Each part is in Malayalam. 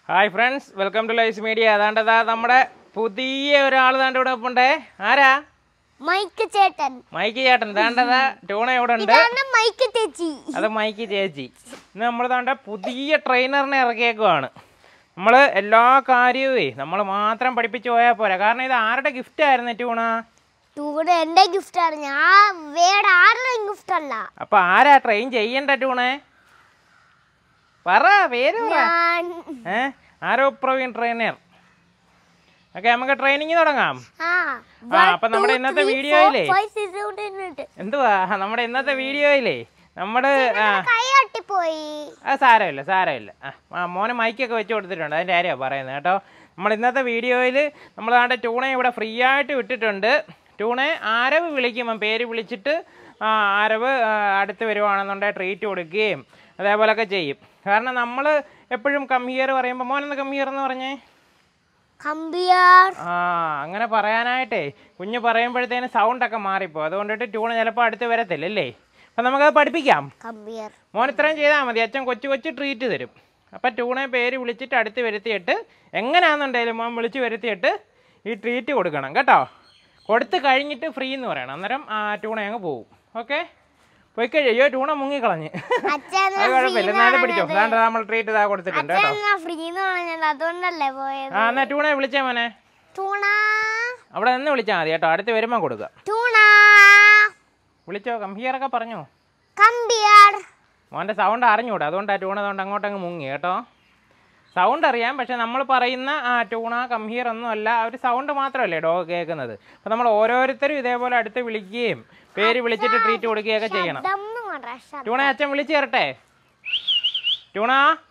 Hi friends welcome to Lys media അതാണ്ടതാ നമ്മുടെ പുതിയ ഒരാൾ താണ്ട് ഇവിടെ ഉണ്ടേ ആരാ മൈക്ക് ചേട്ടൻ മൈക്ക് ചേട്ടൻ താണ്ടതാ ടൂണ ഇവിടെ ഉണ്ട് ഇതാണ് മൈക്ക് ചേച്ചി അത് മൈക്ക് ചേച്ചി ഇന്ന് നമ്മൾ താണ്ട പുതിയ ട്രെയിനറിനെ ഇറക്കിയേക്കുവാണ് നമ്മൾ എല്ലാ കാര്യവുമേ നമ്മൾ മാത്രം പഠിപ്പിച്ച് പോയാൽ പോരാ കാരണം ഇത് ആരുടെ ഗിഫ്റ്റ് ആയിരുന്നു ടൂണ ടൂടെ എന്റെ ഗിഫ്റ്റ് ആണ് ഞാൻ വേറെ ആരുടെയും ഗിഫ്റ്റ് അല്ല അപ്പൊ ആരാ ട്രെയിൻ ചെയ്യണ്ട ടൂണേ പറ പേര് പറ ഞാൻ ഏ ആരോ പ്രവീൺ ട്രെയിനർ ഓക്കെ നമുക്ക് ട്രെയിനിങ് തുടങ്ങാം ആ ആ, അപ്പൊ നമ്മുടെ ഇന്നത്തെ വീഡിയോയിലേ? വീഡിയോയിലേ എന്തുവാ നമ്മുടെ ഇന്നത്തെ വീഡിയോയിലേ നമ്മുടെ ആ കൈ തട്ടിപ്പോയി അത് സാരമില്ല സാരമില്ല ആ ആ, മോനെ മൈക്കൊക്കെ വെച്ച് കൊടുത്തിട്ടുണ്ട് അതിൻ്റെ കാര്യമാണ് പറയുന്നത് കേട്ടോ നമ്മൾ ഇന്നത്തെ വീഡിയോയിൽ നമ്മൾ ആണ്ട് ട്യൂണെ ഇവിടെ ഫ്രീ ആയിട്ട് വിട്ടിട്ടുണ്ട് ട്യൂണെ ആരവ് വിളിക്കുമ്പം പേര് വിളിച്ചിട്ട് ആ, ആരവ് ആ, അടുത്ത് വരുവാണെന്നുണ്ടെങ്കിൽ ട്രീറ്റ് കൊടുക്കുകയും അതേപോലൊക്കെ ചെയ്യും കാരണം നമ്മൾ എപ്പോഴും കമ്മിയർ പറയുമ്പോൾ മോനെന്ന് കമ്മിയർ എന്ന് പറഞ്ഞേ കമ്പിയാർ ആ അങ്ങനെ പറയാനായിട്ടേ കുഞ്ഞ് പറയുമ്പോഴത്തേന് സൗണ്ടൊക്കെ മാറിപ്പോ അതുകൊണ്ടിട്ട് ട്യൂണ് ചിലപ്പോൾ അടുത്ത് വരത്തില്ല അല്ലേ അപ്പം നമുക്കത് പഠിപ്പിക്കാം കമ്പിയർ മോൻ ഇത്രയും ചെയ്താൽ മതി അച്ഛൻ കൊച്ചു കൊച്ചു ട്രീറ്റ് തരും അപ്പം ട്യൂണെ പേര് വിളിച്ചിട്ട് അടുത്ത് വരുത്തിയിട്ട് എങ്ങനെയാണെന്നുണ്ടെങ്കിലും മോൻ വിളിച്ച് വരുത്തിയിട്ട് ഈ ട്രീറ്റ് കൊടുക്കണം കേട്ടോ കൊടുത്ത് കഴിഞ്ഞിട്ട് ഫ്രീ എന്ന് പറയണം അന്നേരം ആ ട്യൂണ അങ്ങ് പോകും ഓക്കെ പോയി കഴിയോ ട്യൂണ മുങ്ങിക്കളഞ്ഞ് അച്ഛൻ അത് കുഴപ്പമില്ല എന്നാലും പിടിച്ചോ അതാണ്ട് നമ്മൾ ട്രീറ്റ് ഇതാ കൊടുത്തിട്ടുണ്ട് കേട്ടോ അച്ഛൻ ഫ്രീ എന്ന് പറഞ്ഞത് അതുകൊണ്ടല്ലേ പോയത് ആ എന്നാ ട്യൂണെ വിളിച്ചേ മോനെ ടൂണ അവിടെ നിന്ന് വിളിച്ചാൽ മതി കേട്ടോ അടുത്ത് വരുമ്പോൾ കൊടുക്കുക ടൂണ വിളിച്ചോ കമ്പിയറൊക്കെ പറഞ്ഞോ കമ്പിയാർ മോൻ്റെ സൗണ്ട് അറിഞ്ഞൂടാ അതുകൊണ്ടാണ് ട്യൂൺ അതുകൊണ്ട് അങ്ങോട്ടങ്ങ് മുങ്ങി കേട്ടോ സൗണ്ട് അറിയാം പക്ഷെ നമ്മൾ പറയുന്ന ആ ട്യൂണ കംഹിയർ ഒന്നും അല്ല ഒരു സൗണ്ട് മാത്രമല്ലേ ഡോഗ് കേൾക്കുന്നത് അപ്പം നമ്മൾ ഓരോരുത്തരും ഇതേപോലെ അടുത്ത് വിളിക്കുകയും പേര് വിളിച്ചിട്ട് ട്രീറ്റ് കൊടുക്കുകയൊക്കെ ചെയ്യണം ദമ്മ് കൊണ്ട ശബ്ദം. ട്യൂണ അച്ഛൻ വിളിച്ചു തരട്ടെ ട്യൂണ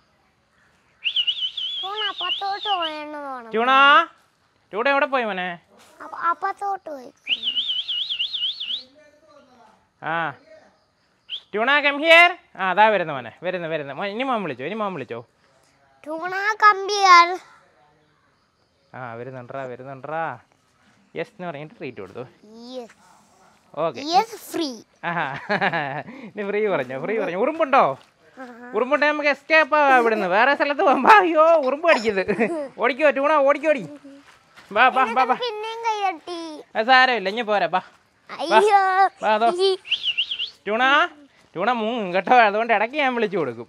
ടൂണ അപ്പത്തോട്ട് പോയെന്ന് തോന്നുന്നു ട്യൂണ ട്യൂണ എവിടെ പോയി മോനെ അപ്പ- അപ്പത്തോട്ട് പോയി ആ ട്യൂണ കംഹിയർ ആ അതാ വരുന്നു മോനെ വരുന്നു വരുന്നു മോൻ ഇനി മോൻ വിളിച്ചോ ഇനി മോൻ വിളിച്ചോ ടൂണ കമ്പിയാർ ആ വരുന്നുണ്ടറാ വരുന്നുണ്ടറാ യെസ് എന്ന് പറഞ്ഞിട്ട് ട്രീറ്റ് കൊടുത്തു യെസ് ഓക്കെ യെസ് ഫ്രീ ആഹാ. ഇനി ഫ്രീ പറഞ്ഞോ ഫ്രീ പറഞ്ഞു ഉറുമ്പുണ്ടോ ഉറുമ്പുണ്ടെ നമുക്ക് എസ്കേപ്പ് ഇവിടുന്ന് വേറെ സ്ഥലത്ത് പോകുമ്പോ അയ്യോ ഉറുമ്പ് അടിക്കുന്നത് ഓടിക്കോ ടൂണ ഓടിക്കോടി ബാ ബാ ബാ ബാ പിന്നെയും കൈ തട്ടി അത് സാരമില്ല ഇനി പോരാ ബാ അയ്യോ വാ, അതോ. ഈ ടൂണ ടൂണ മുങ്ങും കേട്ടോ അതുകൊണ്ട് ഇടയ്ക്ക് ഞാൻ വിളിച്ചു കൊടുക്കും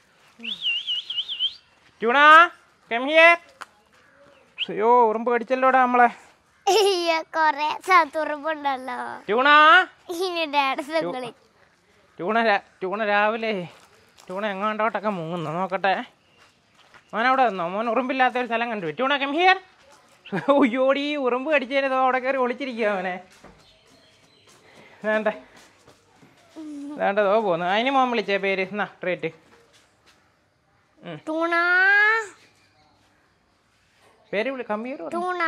ടൂണ കെമിയർ അയ്യോ ഉറുമ്പ് കടിച്ചല്ലോടാ നമ്മളെ അയ്യോ കൊറേ തുറപ്പുണ്ടല്ലോ ടൂണ ഇനി ഡാൻസ് കളി ട്യൂണ രാ- ട്യൂണ രാവിലെ ട്യൂണ എങ്ങാണ്ടോട്ടൊക്കെ മുങ്ങുന്നു നോക്കട്ടെ മോൻ അവിടെ നിന്നോ മോൻ ഉറുമ്പില്ലാത്ത ഒരു സ്ഥലം കണ്ടു ട്യൂണ കം ഹിയർ ഉയ്യോടി ഉറുമ്പ് കടിച്ചതിന് അവിടെ കയറി ഒളിച്ചിരിക്കുക അവനെ വേണ്ട വേണ്ടതോ പോന്നു അതിന് മോൻ വിളിച്ചേ പേര് എന്നാ ട്രേറ്റ് ടൂണ പേര് വിളി കമ്പ്യൂട്ടർ ടൂണ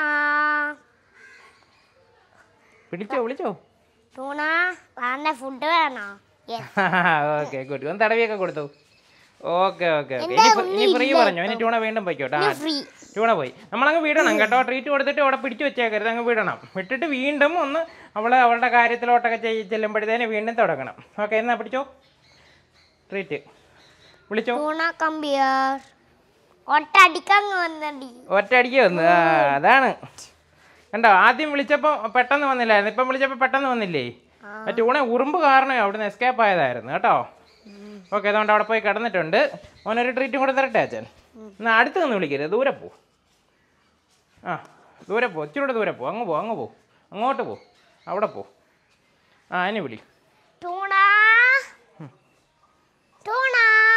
വിളിച്ചോ വിളിച്ചോ ടൂണ വേണ്ട ഫുഡ് വേണോ യെസ് ഓക്കെ ഗുഡ് ഒന്ന് തടവിയൊക്കെ കൊടുത്തു ഓക്കെ ഓക്കെ ഓക്കെ എന്താ ഇനി ഇനി ഫ്രീ പറഞ്ഞോ ഇനി ട്യൂണ വീണ്ടും പോയിക്കോട്ടെ ആ ഫ്രീ ട്യൂണ പോയി നമ്മളങ്ങ് വിടണം കേട്ടോ ട്രീറ്റ് കൊടുത്തിട്ട് അവിടെ പിടിച്ചു വെച്ചേക്കരുത് അങ്ങ് വിടണം വിട്ടിട്ട് വീണ്ടും ഒന്ന് അവള് അവളുടെ കാര്യത്തിലോട്ടൊക്കെ ചെയ് ചെല്ലുമ്പോഴത്തേന് വീണ്ടും തുടങ്ങണം ഓക്കെ എന്നാ പിടിച്ചോ ട്രീറ്റ് വിളിച്ചോ ടൂണ കമ്പിയാർ ഒട്ടടിക്കാൻ വന്നടി ഒറ്റയടിക്ക് വന്നു ആ അതാണ് കണ്ടോ ആദ്യം വിളിച്ചപ്പോൾ പെട്ടെന്ന് വന്നില്ലായിരുന്നു ഇപ്പം വിളിച്ചപ്പോൾ പെട്ടെന്ന് വന്നില്ലേ ആ ട്യൂണെ ഉറുമ്പ് കാരണം അവിടുന്ന് എസ്കേപ്പ് ആയതായിരുന്നു കേട്ടോ ഓക്കെ അതുകൊണ്ട് അവിടെ പോയി കിടന്നിട്ടുണ്ട് മോനൊരു ട്രീറ്റും കൂടെ തരട്ടെ അച്ഛൻ എന്നാൽ അടുത്ത് നിന്ന് വിളിക്കരുത് ദൂരെ പോ ആ ദൂരെ പോ ഇച്ചിരൂടെ ദൂരെ പോ അങ്ങ് പോ അങ്ങ് പോ അങ്ങോട്ട് പോ അവിടെ പോ ആ അതിനെ വിളി ടൂണ ടൂണ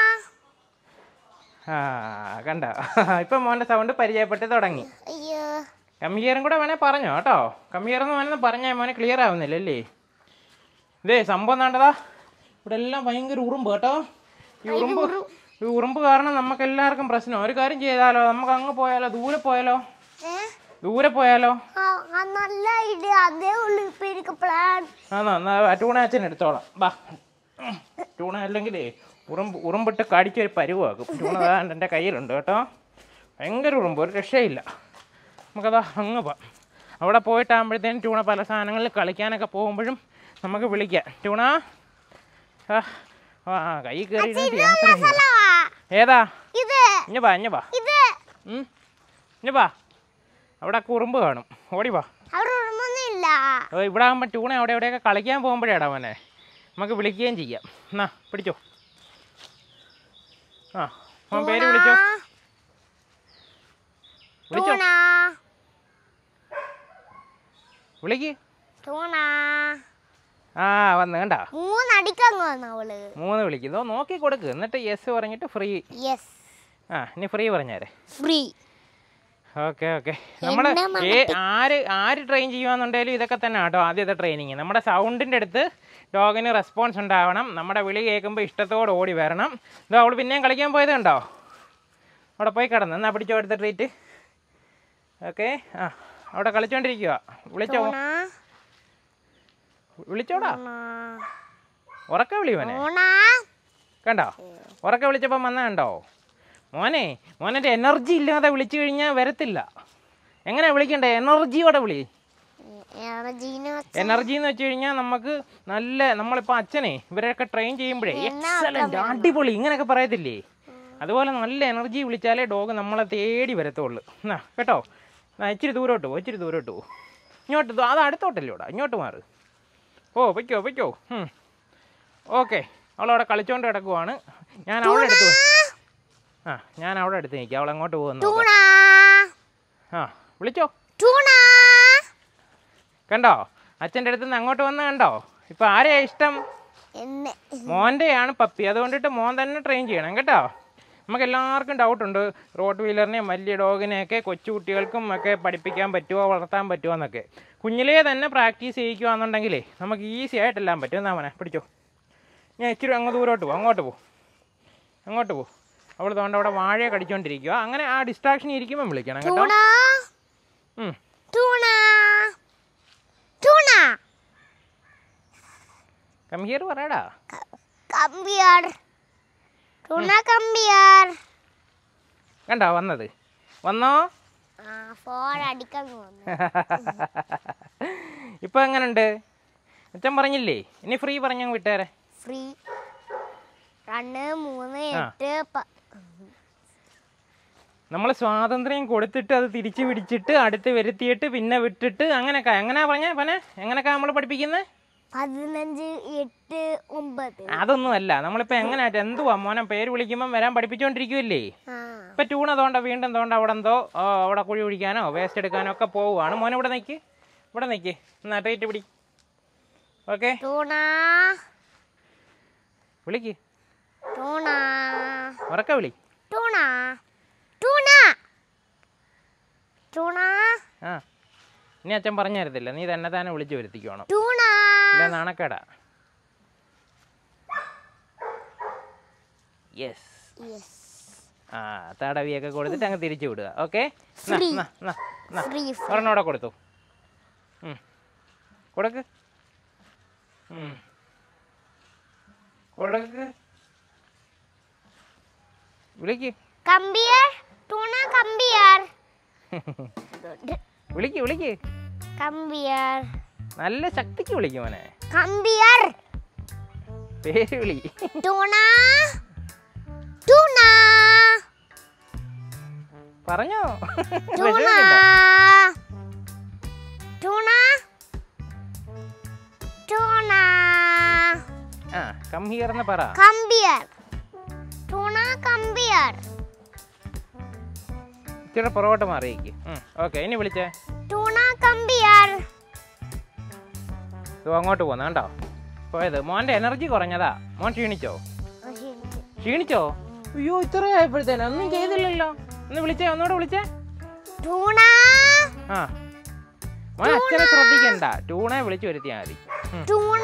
ആ കണ്ട ഇപ്പം മോൻ്റെ സൗണ്ട് പരിചയപ്പെട്ട് തുടങ്ങി അയ്യോ കമ്മിയറും കൂടെ വേണേ പറഞ്ഞോ കേട്ടോ കമ്മിയറെന്ന് വേണമെന്ന് പറഞ്ഞാൽ മോനെ ക്ലിയർ ആവുന്നില്ല അല്ലേ ഇതേ സംഭവം നാണ്ടതാ ഇവിടെ എല്ലാം ഭയങ്കര ഉറുമ്പ് കേട്ടോ ഈ ഉറുമ്പ് ഈ ഉറുമ്പ് കാരണം നമുക്ക് എല്ലാവർക്കും പ്രശ്നം ഒരു കാര്യം ചെയ്താലോ നമുക്ക് അങ്ങ് പോയാലോ ദൂരെ പോയാലോ ഏ ദൂരെ പോയാലോ ആ ആ, നല്ല ഐഡിയ അതേ ഉള്ളു ഇപ്പൊ എനിക്ക് പ്ലാൻ ആന്നോ എന്നാ ടൂണ അച്ഛൻ എടുത്തോളാം ബാ ടൂണ അല്ലെങ്കിലേ ഉറുമ്പ് ഉറുമ്പിട്ട് കടിച്ചൊരു പരുവാക്കും ടൂണ അതാണ്ട് എൻ്റെ കയ്യിലുണ്ട് കേട്ടോ ഭയങ്കര ഉറുമ്പ് ഒരു രക്ഷയില്ല നമുക്കതാ അങ്ങ് പോവാം അവിടെ പോയിട്ടാകുമ്പോഴത്തേനും ടൂണ പല സാധനങ്ങളിൽ കളിക്കാനൊക്കെ പോകുമ്പോഴും നമുക്ക് വിളിക്കാം ടൂണ ആ ആ കൈ കയറി ഇരുന്നിട്ട് യാത്ര ചെയ്യാം. സ്ഥലവാ. ഏതാ ഇത് ഇഞ്ഞ വാ ഇഞ്ഞ വാ ഇത് ഉം. ഇനി വാ അവിടെ കുറുമ്പ് കാണും ഓടി വാ അവിടെ ഉറുമൊന്നുമില്ല ഓ, ഇവിടെ ആകുമ്പോൾ ട്യൂണ അവിടെ എവിടെയൊക്കെ കളിക്കാൻ പോകുമ്പോഴാടാ മോനെ നമുക്ക് വിളിക്കുകയും ചെയ്യാം എന്നാ പിടിച്ചോ ആ മോൻ പേര് വിളിച്ചോ വിളിച്ചോ ടൂണ വിളിക്ക് ടൂണ ആ വന്ന് കണ്ടാ മൂന്നടിക്കങ്ങ് വന്നു അവള് മൂന്ന് വിളിക്കുന്നു നോക്കി കൊടുക്ക് എന്നിട്ട് യെസ് പറഞ്ഞിട്ട് ഫ്രീ യെസ് ആ ഇനി ഫ്രീ പറഞ്ഞേരെ ഫ്രീ ഓക്കെ ഓക്കെ നമ്മൾ എന്നെ ഏ ആര് ആര് ട്രെയിൻ ചെയ്യുവാന്നുണ്ടെങ്കിലും ഇതൊക്കെ തന്നെ കേട്ടോ ആദ്യത്തെ ട്രെയിനിങ് നമ്മുടെ സൗണ്ടിൻ്റെ അടുത്ത് ഡോഗിന് റെസ്പോൺസ് ഉണ്ടാവണം നമ്മുടെ വിളി കേൾക്കുമ്പോൾ ഇഷ്ടത്തോടെ ഓടി വരണം ഇതോ അവൾ പിന്നെയും കളിക്കാൻ പോയത് കണ്ടോ അവിടെ പോയി കിടന്നു എന്നാ പിടിച്ചോ അടുത്ത ട്രീറ്റ് ഓക്കെ ആ അവിടെ കളിച്ചോണ്ടിരിക്കുക വിളിച്ചോ ടൂണ വിളിച്ചോടാ ടൂണ ഉറക്ക വിളിവനെ ടൂണ കണ്ടോ ഉറക്കെ വിളിച്ചപ്പോൾ വന്ന കണ്ടോ മോനെ മോനെ എനർജി ഇല്ലാതെ വിളിച്ചു കഴിഞ്ഞാൽ വരത്തില്ല എങ്ങനെയാ വിളിക്കണ്ടേ എനർജിയോടെ വിളി എറജീന എനർജി എന്ന് വെച്ച് കഴിഞ്ഞാൽ നമുക്ക് നല്ല നമ്മളിപ്പോൾ അച്ഛനെ ഇവരെയൊക്കെ ട്രെയിൻ ചെയ്യുമ്പോഴേ എന്നാ എക്സലന്റ് അടിപൊളി ഇങ്ങനെയൊക്കെ പറയത്തില്ലേ അതുപോലെ നല്ല എനർജി വിളിച്ചാലേ ഡോഗ് നമ്മളെ തേടി വരത്തുള്ളൂ എന്നാ കേട്ടോ എന്നാ ഇച്ചിരി ദൂരോട്ട് പോ ഇച്ചിരി ദൂരോട്ട് പോ ഇങ്ങോട്ട് ദോ- അത് അടുത്തോട്ടല്ലേ ഇവിടെ ഇങ്ങോട്ട് മാറ് ഓ പൊയ്ക്കോ പൊയ്ക്കോ ഓക്കെ അവളവിടെ കളിച്ചോണ്ട് കിടക്കുവാണ് ഞാൻ അവിടെ അടുത്ത് പോ- ആ ഞാൻ അവിടെ അടുത്ത് നിൽക്കാം അവൾ അങ്ങോട്ട് പോകുന്നു ടൂണ ആ വിളിച്ചോ ടൂണ കണ്ടോ അച്ഛൻ്റെ അടുത്ത് നിന്ന് അങ്ങോട്ട് വന്ന് കണ്ടോ ഇപ്പം ആരെയാ ഇഷ്ടം എന്നെ മോൻ്റെയാണ് പപ്പി അതുകൊണ്ടിട്ട് മോൻ തന്നെ ട്രെയിൻ ചെയ്യണം കേട്ടോ നമുക്ക് എല്ലാവർക്കും ഡൗട്ടുണ്ട് റോഡ് വീലറിനെയും വലിയ ഡോഗിനെയൊക്കെ കൊച്ചു കുട്ടികൾക്കും ഒക്കെ പഠിപ്പിക്കാൻ പറ്റുമോ വളർത്താൻ പറ്റുമോ എന്നൊക്കെ കുഞ്ഞിലേ തന്നെ പ്രാക്ടീസ് ചെയ്യിക്കുകയാണെന്നുണ്ടെങ്കിലേ നമുക്ക് ഈസി ആയിട്ടെല്ലാം പറ്റും എന്നാ മോനെ പിടിച്ചോ ഞാൻ ഇച്ചിരി അങ്ങ് ദൂരോട്ട് പോകും അങ്ങോട്ട് പോകും അങ്ങോട്ട് പോകും അവൾ തോണ്ട അവിടെ വാഴയെ കടിച്ചോണ്ടിരിക്കുക അങ്ങനെ ആ ഡിസ്ട്രാക്ഷൻ ഇരിക്കുമ്പോൾ വിളിക്കണം കേട്ടോ ടൂണ ഉം. ടൂണ ടൂണ കമ്പിയർ പറയടാ കമ്പിയർ ടൂണ കമ്പിയർ കണ്ടോ വന്നത് വന്നോ ആ ഫോൺ അടിക്കങ്ങ് വന്നു ഇപ്പൊ എങ്ങനുണ്ട് അച്ഛൻ പറഞ്ഞില്ലേ ഇനി ഫ്രീ പറഞ്ഞങ്ങ് വിട്ടേരെ ഫ്രീ രണ്ട് മൂന്ന് ആ. എട്ട് പ- നമ്മൾ സ്വാതന്ത്ര്യം കൊടുത്തിട്ട് അത് തിരിച്ചു പിടിച്ചിട്ട് അടുത്ത് വരുത്തിയിട്ട് പിന്നെ വിട്ടിട്ട് അങ്ങനെയൊക്കെ എങ്ങനെയാ പറഞ്ഞേ പനെ എങ്ങനെയൊക്കെ നമ്മൾ പഠിപ്പിക്കുന്നത് പതിനഞ്ച് എട്ട് ഒമ്പത് അതൊന്നും അല്ല നമ്മളിപ്പോൾ എങ്ങനെ എന്തുവാ മോനെ പേര് വിളിക്കുമ്പം വരാൻ പഠിപ്പിച്ചുകൊണ്ടിരിക്കുമല്ലേ ആ ഇപ്പം ട്യൂണ തോണ്ട വീണ്ടും തോണ്ട അവിടെ എന്തോ ആ, അവിടെ കുഴി കുഴിക്കാനോ വേസ്റ്റ് എടുക്കാനോ ഒക്കെ പോവുകയാണ് മോനെ ഇവിടെ നിൽക്ക് ഇവിടെ നിൽക്ക് എന്നാ ട്രീറ്റ് പിടി ഓക്കെ ടൂണ വിളിക്ക് ടൂണ ഉറക്ക വിളി ടൂണ ടൂണ ടൂണ ആ ഇനി അച്ഛൻ പറഞ്ഞു തരത്തില്ല നീ തന്നെ തന്നെ വിളിച്ച് വരുത്തിക്കോണം ടൂണ ഇല്ല നാണക്കേടാ യെസ് യെസ് ആ തടവിയൊക്കെ കൊടുത്തിട്ട് അങ്ങ് തിരിച്ചു വിടുക ഓക്കെ Free. ഫ്രീ ഒരെണ്ണോടെ കൊടുത്തു ഉം. കൊടുക്ക് ഉം. കൊടുക്ക് വിളിക്ക് കമ്പിയർ ടൂണ കമ്പിയർ വിളിക്ക് വിളിക്ക് കമ്പിയർ നല്ല ശക്തിക്ക് വിളിക്കും മോനെ കമ്പിയർ പേര് വിളി ടൂണ ടൂണ പറഞ്ഞോ ടൂണ വിഷമിക്കണ്ട. ടൂണ ടൂണ ആ കം ഹിയർ എന്ന് പറ കമ്പിയർ ടൂണ കമ്പിയർ ഇച്ചിരി പുറകോട്ട് മാറിയേക്ക് ഓക്കെ ഇനി വിളിച്ചേ ടൂണ കമ്പിയർ ഇത് അങ്ങോട്ട് പോന്നു കണ്ടോ പോയത് മോൻ്റെ എനർജി കുറഞ്ഞതാ മോൻ ക്ഷീണിച്ചോ ക്ഷീണിച്ചോ അയ്യോ ഇത്ര ആയപ്പോഴത്തേനും ഒന്നും ചെയ്തില്ലല്ലോ ഒന്ന് വിളിച്ചേ ഒന്നുകൂടെ വിളിച്ചേ ടൂണ ആ മോൻ അച്ഛനെ ശ്രദ്ധിക്കണ്ട ടൂണെ വിളിച്ചു വരുത്തിയാൽ മതി ഉം. ടൂണ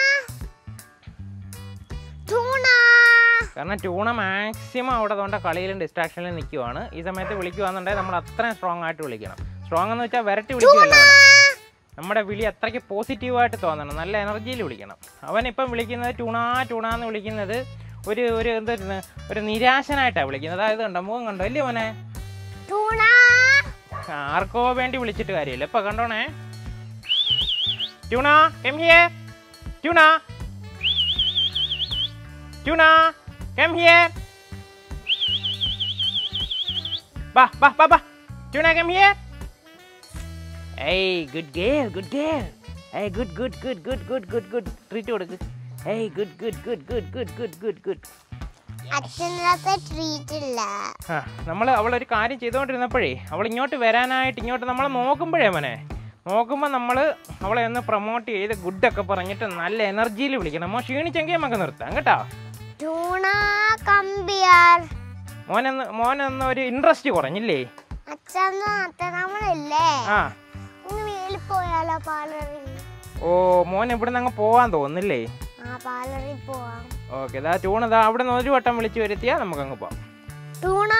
ടൂണ കാരണം ട്യൂണ മാക്സിമം അവിടെ തൊണ്ട കളിയിലും ഡിസ്ട്രാക്ഷനിലും നിൽക്കുവാണ് ഈ സമയത്ത് വിളിക്കുവാന്നുണ്ടെങ്കിൽ നമ്മൾ അത്രയും സ്ട്രോങ് ആയിട്ട് വിളിക്കണം സ്ട്രോങ് എന്ന് വെച്ചാൽ വരട്ടി വിളിക്കുകയല്ല വേണം. നമ്മുടെ വിളി അത്രയ്ക്ക് പോസിറ്റീവായിട്ട് തോന്നണം നല്ല എനർജിയിൽ വിളിക്കണം അവൻ ഇപ്പം വിളിക്കുന്നത് ടൂണാ ടൂണാന്ന് വിളിക്കുന്നത് ഒരു ഒരു എന്താ ഒരു നിരാശനായിട്ടാണ് വിളിക്കുന്നത് അതായത് കണ്ടോ മുഖം കണ്ടോ അല്ലേ മോനെ ടൂണ ആർക്കോ വേണ്ടി വിളിച്ചിട്ട് കാര്യമില്ല ഇപ്പൊ കണ്ടോണേ Tuna come here Tuna Tuna come here ബാ ബാ ബാ ബാ ട്യൂണ കം ഹിയർ ഏയ് ഗുഡ് ഗേൾ ഗുഡ് ഗേൾ ഏയ് good good good good good good good treat കൊടുക്ക് ഏയ് good good good good good good good good അച്ഛനകത്ത് ട്രീറ്റ് ഇല്ല ആ നമ്മൾ അവളൊരു കാര്യം ചെയ്തുകൊണ്ടിരുന്നപ്പോഴേ അവൾ ഇങ്ങോട്ട് വരാനായിട്ട് ഇങ്ങോട്ട് നമ്മൾ നോക്കുമ്പോഴേ മോനെ നോക്കുമ്പോൾ നമ്മൾ അവളെ ഒന്ന് പ്രൊമോട്ട് ചെയ്ത് ഗുഡൊക്കെ പറഞ്ഞിട്ട് നല്ല എനർജിയിൽ വിളിക്കണം മോ ക്ഷീണിച്ചെങ്കിൽ നമുക്ക് നിർത്താം കേട്ടോ ടൂണ കമ്പിയാർ മോനൊന്ന് മോനൊന്ന് ഒരു ഇൻട്രസ്റ്റ് കുറഞ്ഞില്ലേ അച്ഛന്ന് അത്ത നമ്മളില്ലേ ആ ഒന്ന് മേളിൽ പോയാലോ പാലറി ഓ മോൻ ഇവിടുന്ന് അങ്ങ് പോവാൻ തോന്നുന്നില്ലേ ആ പാലറി പോവാം ഓക്കെ ഇതാ ട്യൂണതാ അവിടെ നിന്ന് ഒരു വട്ടം വിളിച്ച് വരുത്തിയാൽ നമുക്ക് അങ്ങ് പോവാം ടൂണ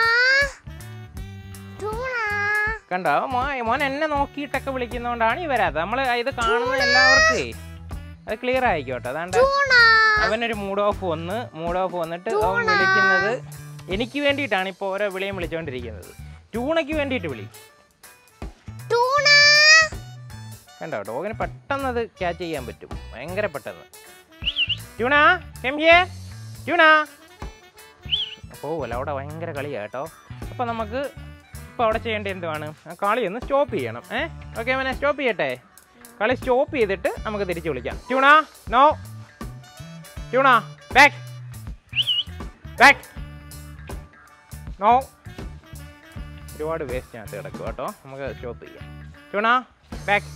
ടൂണ കണ്ടോ മോ മോൻ എന്നെ നോക്കിയിട്ടൊക്കെ വിളിക്കുന്നതുകൊണ്ടാണ് ഈ വരാത്തത് നമ്മൾ ഇത് കാണുന്ന എല്ലാവർക്കേ അത് ക്ലിയർ ആയിക്കോട്ടെ അതാണ്ട് ടൂണ അവനൊരു മൂഡ് ഓഫ് വന്ന് മൂഡ് ഓഫ് വന്നിട്ട് അവൻ വിളിക്കുന്നത് എനിക്ക് വേണ്ടിയിട്ടാണ് ഇപ്പോൾ ഓരോ വിളിയും വിളിച്ചുകൊണ്ടിരിക്കുന്നത് ട്യൂണയ്ക്ക് വേണ്ടിയിട്ട് വിളി ടൂണ കണ്ടോ ഡോഗിന് പെട്ടെന്ന് അത് ക്യാച്ച് ചെയ്യാൻ പറ്റും ഭയങ്കര പെട്ടെന്ന് ട്യൂണ കെമ്പിയേ ട്യൂണ പോവല്ല അവിടെ ഭയങ്കര കളിയാ കേട്ടോ അപ്പോൾ നമുക്ക് ഇപ്പോൾ അവിടെ ചെയ്യേണ്ടത് എന്തുവാണ് ആ കളി ഒന്ന് സ്റ്റോപ്പ് ചെയ്യണം ഏ ഓക്കെ അവനെ സ്റ്റോപ്പ് ചെയ്യട്ടെ കളി സ്റ്റോപ്പ് ചെയ്തിട്ട് നമുക്ക് തിരിച്ച് വിളിക്കാം Tuna no Tuna back back no ഒരുപാട് വേസ്റ്റിനകത്ത് കിടക്കും കേട്ടോ നമുക്ക് സ്റ്റോപ്പ് ചെയ്യാം ട്യൂണ ബാക്ക്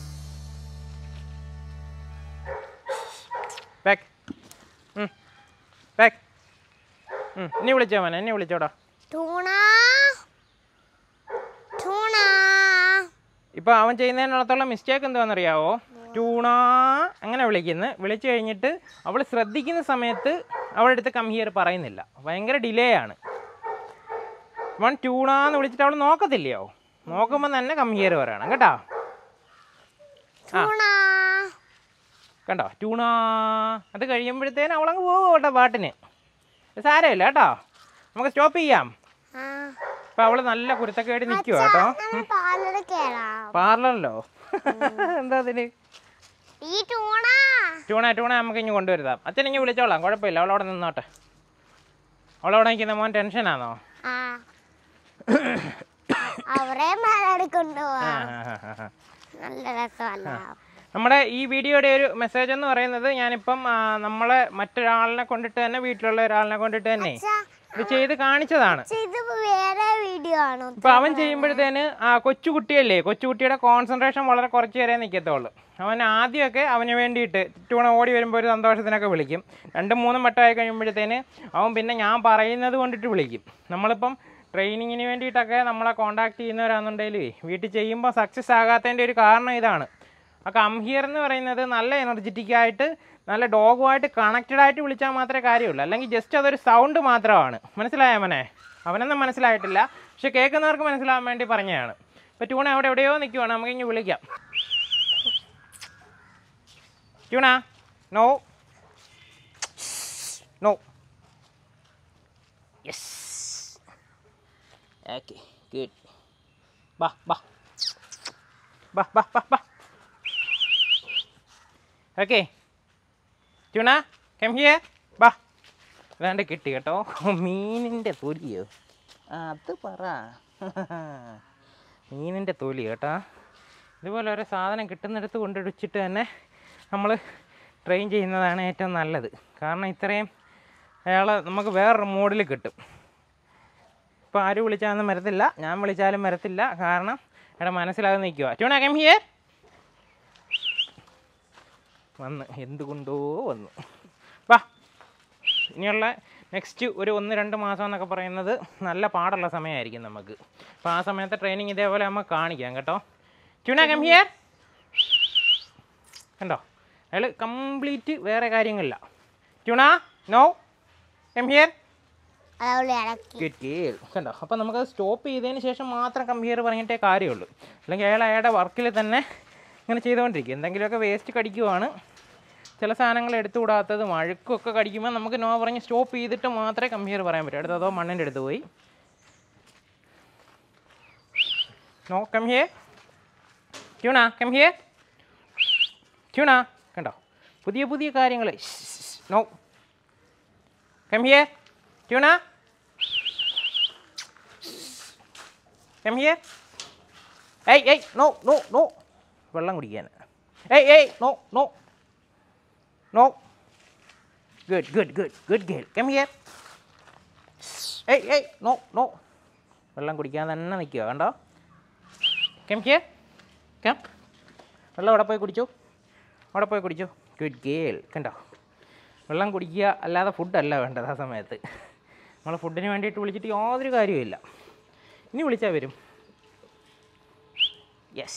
ബാക്ക് ബാക്ക് ഇനി വിളിച്ചോ മോനെ എന്നെ വിളിച്ചോടാ ടൂണ ടൂണ ഇപ്പോൾ അവൻ ചെയ്യുന്നതിനകത്തുള്ള മിസ്റ്റേക്ക് എന്താണെന്നറിയാവോ ട്യൂണ അങ്ങനെ വിളിക്കുന്നു വിളിച്ചു കഴിഞ്ഞിട്ട് അവൾ ശ്രദ്ധിക്കുന്ന സമയത്ത് അവളുടെ അടുത്ത് കം ഹിയർ പറയുന്നില്ല ഭയങ്കര ഡിലേ ആണ് വൺ ട്യൂണ എന്ന് വിളിച്ചിട്ട് അവൾ നോക്കത്തില്ലയോ നോക്കുമ്പോൾ തന്നെ കം ഹിയർ പറയണം കേട്ടോ ടൂണ കണ്ടോ ട്യൂണ അത് കഴിയുമ്പോഴത്തേനും അവളങ്ങ് പോകും കേട്ടോ പാട്ടിന് ഇത് സാരമില്ല കേട്ടോ നമുക്ക് സ്റ്റോപ്പ് ചെയ്യാം ആ ഇപ്പം അവൾ നല്ല കുരുത്തക്കേട് നിൽക്കുക കേട്ടോ നമ്മൾ പാലറി കേറാം പാർലറിലോ എന്താ അതിന് ഈ ടൂണ ട്യൂണ ട്യൂണ നമുക്ക് ഇനി കൊണ്ടുവരുതാം അച്ഛൻ ഇനി വിളിച്ചോളാം കുഴപ്പമില്ല അവളവിടെ നിന്നോട്ടെ അവളവിടെ നിൽക്കുന്ന മോൻ ടെൻഷനാണോ ആ അവരെ പാലറി ആ, കൊണ്ടുപോവാം ആ, ആ, ആ, ആ. നല്ല രസമല്ല നമ്മുടെ ഈ വീഡിയോയുടെ ഒരു മെസ്സേജ് എന്ന് പറയുന്നത് ഞാനിപ്പം ആ, നമ്മളെ മറ്റൊരാളിനെ കൊണ്ടിട്ട് തന്നെ വീട്ടിലുള്ള ഒരാളിനെ കൊണ്ടിട്ട് തന്നെ അച്ഛാ, ഇത് ചെയ്ത് കാണിച്ചതാണ് പക്ഷെ ഇത് വേറെ വീഡിയോ ആണോ ഇപ്പൊ അവൻ ചെയ്യുമ്പോഴത്തേന് ആ കൊച്ചുകുട്ടിയല്ലേ കൊച്ചുകുട്ടിയുടെ കോൺസെൻട്രേഷൻ വളരെ കുറച്ച് വരെ നിൽക്കത്തുള്ളൂ അവൻ ആദ്യമൊക്കെ അവന് വേണ്ടിയിട്ട് ട്യൂണ ഓടി വരുമ്പോൾ ഒരു സന്തോഷത്തിനൊക്കെ വിളിക്കും രണ്ടും മൂന്നും വട്ടമായി കഴിയുമ്പോഴത്തേന് അവൻ പിന്നെ ഞാൻ പറയുന്നത് കൊണ്ടിട്ട് വിളിക്കും നമ്മളിപ്പം ട്രെയിനിങ്ങിന് വേണ്ടിയിട്ടൊക്കെ നമ്മളെ കോണ്ടാക്ട് ചെയ്യുന്നവരാണെന്നുണ്ടെങ്കിൽ വീട്ടിൽ ചെയ്യുമ്പോൾ സക്സസ് ആകാത്തതിൻ്റെ ഒരു കാരണം ഇതാണ് ആ കംഹിയർ എന്ന് പറയുന്നത് നല്ല എനർജറ്റിക് ആയിട്ട് നല്ല ഡോഗുമായിട്ട് കണക്റ്റഡ് ആയിട്ട് വിളിച്ചാൽ മാത്രമേ കാര്യമുള്ളൂ അല്ലെങ്കിൽ ജസ്റ്റ് അതൊരു സൗണ്ട് മാത്രമാണ് മനസ്സിലായോ മോനെ അവനൊന്നും മനസ്സിലായിട്ടില്ല പക്ഷെ കേൾക്കുന്നവർക്ക് മനസ്സിലാവാൻ വേണ്ടി പറഞ്ഞതാണ് ഇപ്പോൾ ട്യൂണ അവിടെ എവിടെയോ നിൽക്കുവാണ് നമുക്ക് ഇനി വിളിക്കാം Tuna no no yes okay good ബാ ബാ ബാ ബാ ബാ ബാ ഓക്കെ ട്യൂണ കം ഹിയർ ബാ അതാണ്ട് കിട്ടി കേട്ടോ മീനിൻ്റെ തൊലിയോ ആ അത് പറ മീനിൻ്റെ തൊലി കേട്ടോ ഇതുപോലെ ഓരോ സാധനം കിട്ടുന്നിടത്ത് കൊണ്ടുവച്ചിട്ട് തന്നെ നമ്മൾ ട്രെയിൻ ചെയ്യുന്നതാണ് ഏറ്റവും നല്ലത് കാരണം ഇത്രയും അയാളെ നമുക്ക് വേറൊരു മോഡിൽ കിട്ടും ഇപ്പോൾ ആര് വിളിച്ചാലും വരത്തില്ല ഞാൻ വിളിച്ചാലും വരത്തില്ല കാരണം എടാ മനസ്സിലാതെ നിൽക്കുക ട്യൂണ കം ഹിയർ വന്ന് എന്തുകൊണ്ടോ വന്നു വാ ഇനിയുള്ള നെക്സ്റ്റ് ഒരു ഒന്ന് രണ്ട് മാസം എന്നൊക്കെ പറയുന്നത് നല്ല പാടുള്ള സമയമായിരിക്കും നമുക്ക് അപ്പോൾ ആ സമയത്തെ ട്രെയിനിങ് ഇതേപോലെ നമുക്ക് കാണിക്കാം കേട്ടോ ട്യൂണ കം ഹിയർ കണ്ടോ അയാൾ കംപ്ലീറ്റ് വേറെ കാര്യങ്ങളില്ല ട്യൂണ നോ കം ഹിയർ അതവള് ഇടയ്ക്ക് ഗുഡ് ഗേൾ കണ്ടോ അപ്പോൾ നമുക്ക് സ്റ്റോപ്പ് ചെയ്തതിന് ശേഷം മാത്രം കമ്പിയർ പറഞ്ഞിട്ടേ കാര്യമുള്ളൂ അല്ലെങ്കിൽ അയാൾ അയാളുടെ വർക്കിൽ തന്നെ ഇങ്ങനെ ചെയ്തുകൊണ്ടിരിക്കും എന്തെങ്കിലുമൊക്കെ വേസ്റ്റ് കടിക്കുവാണ് ചില സാധനങ്ങൾ എടുത്തുകൂടാത്തതും അഴുക്കൊക്കെ കടിക്കുമ്പോൾ നമുക്ക് നോ പറഞ്ഞ് സ്റ്റോപ്പ് ചെയ്തിട്ട് മാത്രമേ കമ്പിയർ പറയാൻ പറ്റൂ അടുത്തതോ മണ്ണിൻ്റെ അടുത്ത് പോയി നോ കമ്പിയേ ട്യൂണ കമ്പിയേ ട്യൂണ കണ്ടോ പുതിയ പുതിയ കാര്യങ്ങൾ നോ കമ്പിയേ ട്യൂണ കം ഹിയർ ഏയ് ഏയ് നോ നോ നോ വെള്ളം കുടിക്കാൻ ഏയ് ഏയ് no no no good good good good girl come here ഏയ് ഏയ് നോ നോ വെള്ളം കുടിക്കാൻ തന്നെ നിൽക്കുക കണ്ടോ കം ഹിയർ കം വെള്ളം അവിടെ പോയി കുടിച്ചു അവിടെ പോയി കുടിച്ചു ഗുഡ് ഗേൾ കണ്ടോ വെള്ളം കുടിക്കുക അല്ലാതെ ഫുഡല്ല വേണ്ടത് ആ സമയത്ത് നമ്മൾ ഫുഡിന് വേണ്ടിയിട്ട് വിളിച്ചിട്ട് യാതൊരു കാര്യവുമില്ല ഇനി വിളിച്ചാൽ വരും യെസ്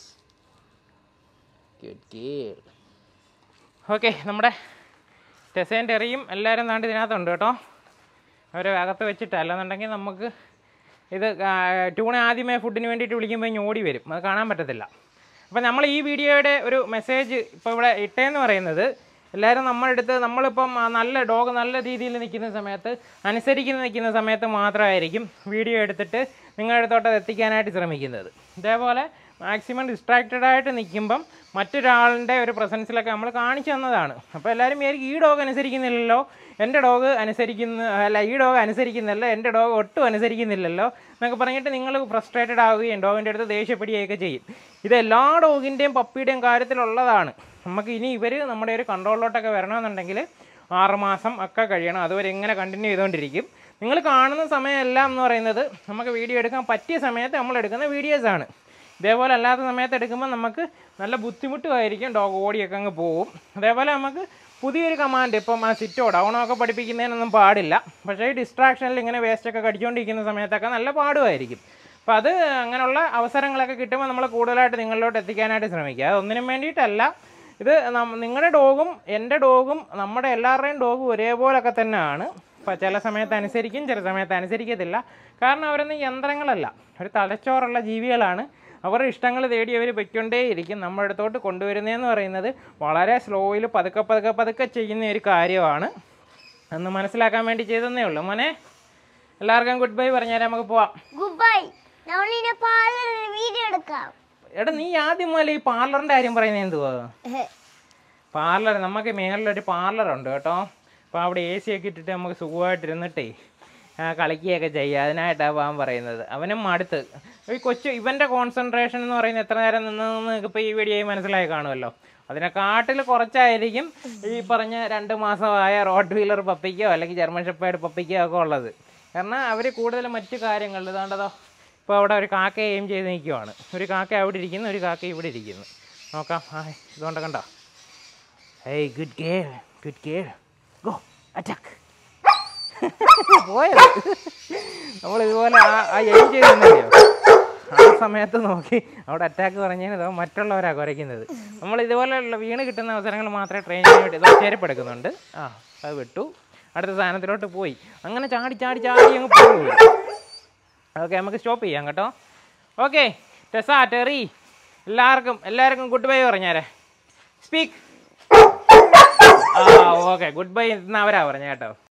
ഗുഡ് ഗേൾ ഓക്കെ നമ്മുടെ ടെസേൻ്റെ എറിയും എല്ലാവരും നാണ്ട് ഇതിനകത്തുണ്ട് കേട്ടോ അവരെ അകത്ത് വെച്ചിട്ട് അല്ലെന്നുണ്ടെങ്കിൽ നമുക്ക് ഇത് ട്യൂണ ആദ്യമേ ഫുഡിന് വേണ്ടിയിട്ട് വിളിക്കുമ്പോൾ ഇങ്ങ് ഓടി വരും അത് കാണാൻ പറ്റത്തില്ല അപ്പോൾ നമ്മൾ ഈ വീഡിയോയുടെ ഒരു മെസ്സേജ് ഇപ്പോൾ ഇവിടെ ഇട്ടേന്ന് പറയുന്നത് എല്ലാവരും നമ്മുടെ അടുത്ത് നമ്മളിപ്പം ആ നല്ല ഡോഗ് നല്ല രീതിയിൽ നിൽക്കുന്ന സമയത്ത് അനുസരിക്കുന്ന നിൽക്കുന്ന സമയത്ത് മാത്രമായിരിക്കും വീഡിയോ എടുത്തിട്ട് നിങ്ങളുടെ അടുത്തോട്ട് അത് എത്തിക്കാനായിട്ട് ശ്രമിക്കുന്നത് ഇതേപോലെ മാക്സിമം ഡിസ്ട്രാക്റ്റഡ് ആയിട്ട് നിൽക്കുമ്പം മറ്റൊരാളിൻ്റെ ഒരു പ്രസൻസിലൊക്കെ നമ്മൾ കാണിച്ചു തന്നതാണ് അപ്പോൾ എല്ലാവരും വിചാരിക്കും ഈ ഡോഗ് അനുസരിക്കുന്നില്ലല്ലോ എൻ്റെ ഡോഗ് അനുസരിക്കുന്ന അല്ല ഈ ഡോഗ് അനുസരിക്കുന്നില്ല എൻ്റെ ഡോഗ് ഒട്ടും അനുസരിക്കുന്നില്ലല്ലോ എന്നൊക്കെ പറഞ്ഞിട്ട് നിങ്ങൾ ഫ്രസ്ട്രേറ്റഡ് ആവുകയും ഡോഗിൻ്റെ അടുത്ത് ദേഷ്യപ്പെടുകയൊക്കെ ചെയ്യും ഇത് എല്ലാ ഡോഗിൻ്റെയും പപ്പിയുടെയും കാര്യത്തിലുള്ളതാണ് നമുക്ക് ഇനി ഇവർ നമ്മുടെ ഒരു കൺട്രോളിലോട്ടൊക്കെ വരണമെന്നുണ്ടെങ്കിൽ ആറുമാസം ഒക്കെ കഴിയണം അതുവരെ ഇങ്ങനെ കണ്ടിന്യൂ ചെയ്തുകൊണ്ടിരിക്കും നിങ്ങൾ കാണുന്ന സമയമെല്ലാം എന്ന് പറയുന്നത് നമുക്ക് വീഡിയോ എടുക്കാൻ പറ്റിയ സമയത്ത് നമ്മൾ എടുക്കുന്ന വീഡിയോസാണ് ഇതേപോലെ അല്ലാത്ത സമയത്ത് എടുക്കുമ്പോൾ നമുക്ക് നല്ല ബുദ്ധിമുട്ടുമായിരിക്കും ഡോഗ് ഓടിയൊക്കെ അങ്ങ് പോവും അതേപോലെ നമുക്ക് പുതിയൊരു കമാൻഡ് ഇപ്പം ആ സിറ്റോ ഡൗണോ ഒക്കെ പഠിപ്പിക്കുന്നതിനൊന്നും പാടില്ല പക്ഷേ ഈ ഡിസ്ട്രാക്ഷനിൽ ഇങ്ങനെ വേസ്റ്റൊക്കെ കടിച്ചുകൊണ്ടിരിക്കുന്ന സമയത്തൊക്കെ നല്ല പാടുമായിരിക്കും അപ്പോൾ അത് അങ്ങനെയുള്ള അവസരങ്ങളൊക്കെ കിട്ടുമ്പോൾ നമ്മൾ കൂടുതലായിട്ട് നിങ്ങളിലോട്ട് എത്തിക്കാനായിട്ട് ശ്രമിക്കുക അതൊന്നിനും വേണ്ടിയിട്ടല്ല ഇത് നിങ്ങളുടെ ഡോഗും എൻ്റെ ഡോഗും നമ്മുടെ എല്ലാവരുടെയും ഡോഗും ഒരേപോലൊക്കെ തന്നെയാണ് അപ്പോൾ ചില സമയത്ത് അനുസരിക്കും ചില സമയത്ത് അനുസരിക്കത്തില്ല കാരണം അവരൊന്നും യന്ത്രങ്ങളല്ല ഒരു തലച്ചോറുള്ള ജീവികളാണ് അവരുടെ ഇഷ്ടങ്ങൾ തേടി അവർ പൊയ്ക്കൊണ്ടേയിരിക്കും നമ്മുടെ അടുത്തോട്ട് കൊണ്ടുവരുന്നതെന്ന് പറയുന്നത് വളരെ സ്ലോയിൽ പതുക്കെ പതുക്കെ പതുക്കെ ചെയ്യുന്ന ഒരു കാര്യമാണ് എന്ന് മനസ്സിലാക്കാൻ വേണ്ടി ചെയ്തതന്നേ ഉള്ളൂ മോനെ എല്ലാവർക്കും ഗുഡ് ബൈ പറഞ്ഞാൽ നമുക്ക് പോവാം ഗുഡ് ബൈ നമ്മളിനെ പാർലറിൽ വീഡിയോ എടുക്കാം എടാ നീ ആദ്യം മുതൽ ഈ പാർലറിൻ്റെ കാര്യം പറയുന്നത് എന്തുവാ പാർലർ നമുക്ക് മേളിലൊരു പാർലറുണ്ട് കേട്ടോ അപ്പോൾ അവിടെ എ സി ഒക്കെ ഇട്ടിട്ട് നമുക്ക് സുഖമായിട്ടിരുന്നിട്ടേ ആ, കളിക്കുകയൊക്കെ ചെയ്യുക അതിനായിട്ടാണ് പോകാൻ പറയുന്നത് അവനും മടുത്ത് ഈ കൊച്ചു ഇവൻ്റെ കോൺസെൻട്രേഷൻ എന്ന് പറയുന്നത് എത്ര നേരം നിന്നെന്ന് ഇപ്പോൾ ഈ വീഡിയോയിൽ മനസ്സിലായി കാണുമല്ലോ അതിനെക്കാട്ടിൽ കുറച്ചായിരിക്കും ഈ പറഞ്ഞ രണ്ട് മാസമായ റോഡ് വീലർ പപ്പിക്കോ അല്ലെങ്കിൽ ജർമ്മൻ ഷെപ്പേഡ് പപ്പിക്കോ ഒക്കെ ഉള്ളത് കാരണം അവർ കൂടുതൽ മറ്റു കാര്യങ്ങളിൽ ഇതാണ്ടതോ ഇപ്പോൾ അവിടെ ഒരു കാക്ക എയിം ചെയ്ത് നിൽക്കുവാണ് ഒരു കാക്ക അവിടെ ഇരിക്കുന്നു ഒരു കാക്ക ഇവിടെ ഇരിക്കുന്നു നോക്കാം ആ ഇതുകൊണ്ട് കണ്ടോ hey good girl good girl go attack പോയത് നമ്മൾ ഇതുപോലെ ആ ആ എയിം ചെയ്ത് നിന്നില്ലയോ ആ സമയത്ത് നോക്കി അവിടെ അറ്റാക്ക് പറഞ്ഞതിന് ഇതോ മറ്റുള്ളവരാണ് കുറയ്ക്കുന്നത് നമ്മൾ ഇതുപോലെയുള്ള വീണ് കിട്ടുന്ന അവസരങ്ങൾ മാത്രമേ ട്രെയിനിങ്ങിന് വേണ്ടി ഇതോ ചെരുപ്പെടുക്കുന്നുണ്ട് ആ അത് വിട്ടു അടുത്ത സാധനത്തിലോട്ട് പോയി അങ്ങനെ ചാടി ചാടി ചാടി അങ്ങ് പോകും ഓക്കെ നമുക്ക് സ്റ്റോപ്പ് ചെയ്യാം കേട്ടോ ഓക്കെ ടെസ ടെറി എല്ലാവർക്കും എല്ലാവർക്കും ഗുഡ് ബൈ പറഞ്ഞാരേ സ്പീക്ക് ആ ഓക്കെ ഗുഡ് ബൈ എന്ന് അവരാ പറഞ്ഞ കേട്ടോ